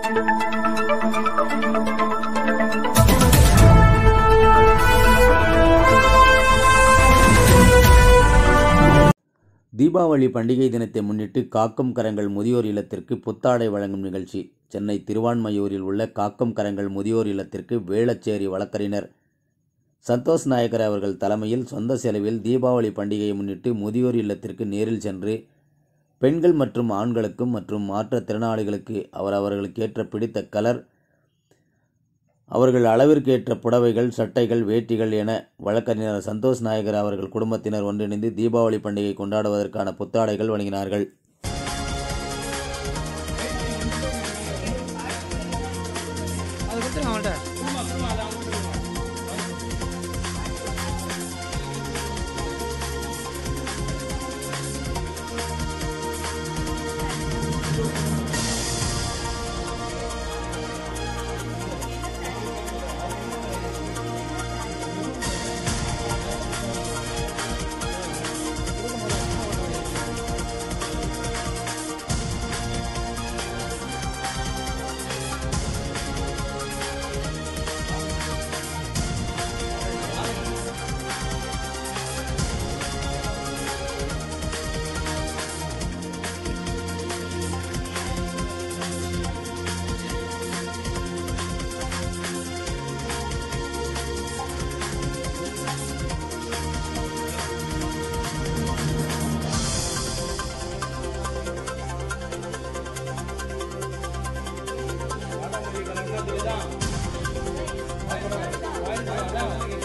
தீபாவளி பண்டிகை தினத்தை முன்னிட்டு காக்கும் கரங்கள் முதியோர் இல்லத்திற்கு புத்தாடை வழங்கும் நிகழ்ச்சி சென்னை திருவான்மையூரில் உள்ள காக்கும் கரங்கள் முதியோர் இல்லத்திற்கு வேளச்சேரி வழக்கறிஞர் சந்தோஷ் நாயக்கர் அவர்கள் தலைமையில் சொந்த செலவில் தீபாவளி பண்டிகையை முன்னிட்டு முதியோர் இல்லத்திற்கு நேரில் சென்று பெண்கள் மற்றும் ஆண்களுக்கும் மற்றும் மாற்றுத்திறனாளிகளுக்கு அவர் அவர்களுக்கு ஏற்ற பிடித்த கலர் அவர்கள் அளவிற்கு ஏற்ற புடவைகள் சட்டைகள் வேட்டிகள் என வழக்கறிஞர் சந்தோஷ் நாயகர் அவர்கள் குடும்பத்தினர் ஒன்றிணைந்து தீபாவளி பண்டிகை கொண்டாடுவதற்கான புத்தாடைகள் வழங்கினார்கள் அது கொடுத்துருங்க அவங்கள்ட்ட கலங்க